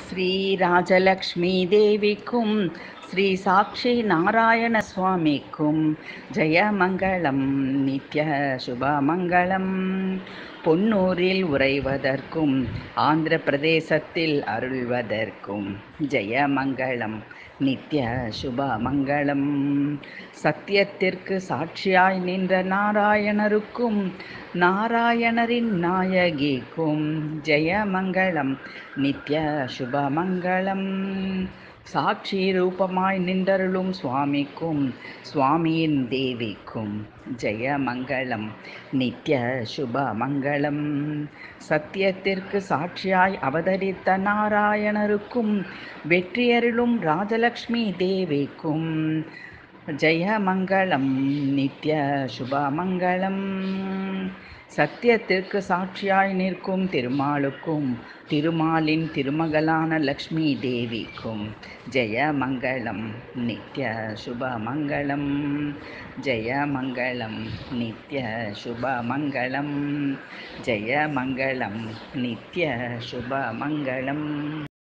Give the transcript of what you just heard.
ஸ்ரீ ராஜலக்ஷ்மி தேவிக்கும் ஸ்ரீ சாட்சி நாராயண சுவாமிக்கும் ஜெயமங்களம் நித்ய சுபமங்களம் பொன்னூரில் உறைவதற்கும் ஆந்திர பிரதேசத்தில் அருள்வதற்கும் ஜெயமங்களம் நித்ய சுபமங்களம் சத்தியத்திற்கு சாட்சியாய் நின்ற நாராயணருக்கும் நாராயணரின் நாயகிக்கும் ஜெயமங்களம் நித்ய சுபமங்களம் சாட்சி ரூபமாய் நின்றருளும் சுவாமிக்கும் சுவாமியின் தேவிக்கும் ஜெயமங்களம் நித்ய சுபமங்களம் சத்தியத்திற்கு சாட்சியாய் அவதரித்த நாராயணருக்கும் வெற்றியருளும் ராஜலக்ஷ்மி தேவிக்கும் ஜெயமங்களம் நித்ய சுபமங்களம் சத்தியத்திற்கு சாட்சியாய் நிற்கும் திருமாலுக்கும் திருமாலின் திருமகளான லக்ஷ்மி தேவிக்கும் ஜெயமங்களம் நித்ய சுபமங்களம் ஜெயமங்களம் நித்ய சுபமங்களம் ஜெயமங்களம் நித்ய சுபமங்களம்